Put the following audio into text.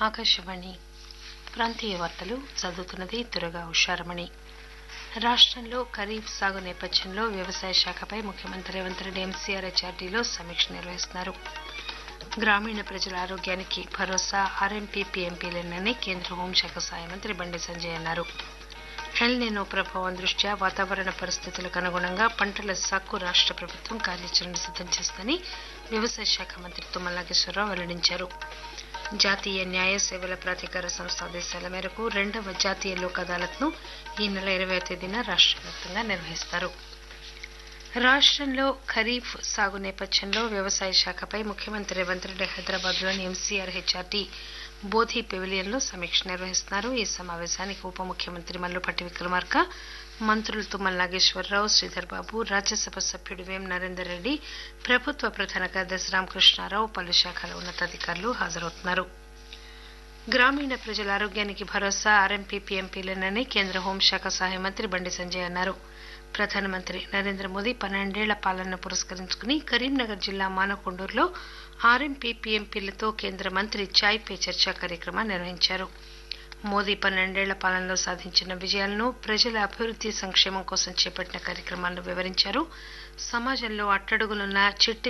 ఆకాశవాణి ప్రాంతీయ వార్తలు చదువుతున్నది దురగా ఉషారమణి రాష్టంలో ఖరీఫ్ సాగు నేపథ్యంలో వ్యవసాయ శాఖపై ముఖ్యమంత్రి రేవంత్ రెడ్డి ఎంసీఆర్హెచ్ఆర్డీలో సమీక్ష నిర్వహిస్తున్నారు గ్రామీణ ప్రజల ఆరోగ్యానికి భరోసా ఆర్ఎంపీ పీఎంపీలేనని కేంద్ర హోంశాఖ సహాయ మంత్రి బండి సంజయ్ అన్నారు ఎల్నినో ప్రభావం దృష్ట్యా వాతావరణ పరిస్థితులకు అనుగుణంగా పంటల సాగుకు రాష్ట ప్రభుత్వం కార్యాచరణ సిద్దం చేస్తుందని వ్యవసాయ శాఖ మంత్రి తుమ్మల నాగేశ్వరరావు వెల్లడించారు జాతీయ న్యాయ సేవల ప్రాధికార సంస్థ ఆదేశాల మేరకు రెండవ జాతీయ లోక్ అదాలత్ను ఈ నెల ఇరవై తేదీన రాష్ట వ్యాప్తంగా నిర్వహిస్తారు రాష్టంలో ఖరీఫ్ సాగు నేపథ్యంలో వ్యవసాయ శాఖపై ముఖ్యమంత్రి రేవంత్ రెడ్డి హైదరాబాద్లోని ఎంసీఆర్హెచ్ఆర్డీ బోధి పెవిలియన్లో సమీక్ష నిర్వహిస్తున్నారు ఈ సమావేశానికి ఉప ముఖ్యమంత్రి మల్లుపట్టి విక్రమార్క మంత్రులు తుమ్మల నాగేశ్వరరావు శ్రీధర్ బాబు రాజ్యసభ సభ్యుడు వేం నరేందర్ రెడ్డి ప్రభుత్వ ప్రధాన కార్యదర్శి రామకృష్ణారావు పలు శాఖల ఉన్నతాధికారులు హాజరవుతున్నారు గ్రామీణ ప్రజల ఆరోగ్యానికి భరోసా ఆర్ఎంపీ పీఎంపీలేనని కేంద్ర హోంశాఖ సహాయ మంత్రి బండి సంజయ్ అన్నారు ప్రధానమంత్రి నరేంద్ర మోదీ పన్నెండేళ్ల పాలనను పురస్కరించుకుని కరీంనగర్ జిల్లా మానకొండూరులో ఆర్ఎంపీ పీఎంపీలతో కేంద్ర మంత్రి చాయ్ పే చర్చా కార్యక్రమాన్ని నిర్వహించారు మోదీ పన్నెండేళ్ల పాలనలో సాధించిన విజయాలను ప్రజల అభివృద్ది సంక్షేమం కోసం చేపట్టిన కార్యక్రమాలను వివరించారు సమాజంలో అట్టడుగునున్న చిట్టి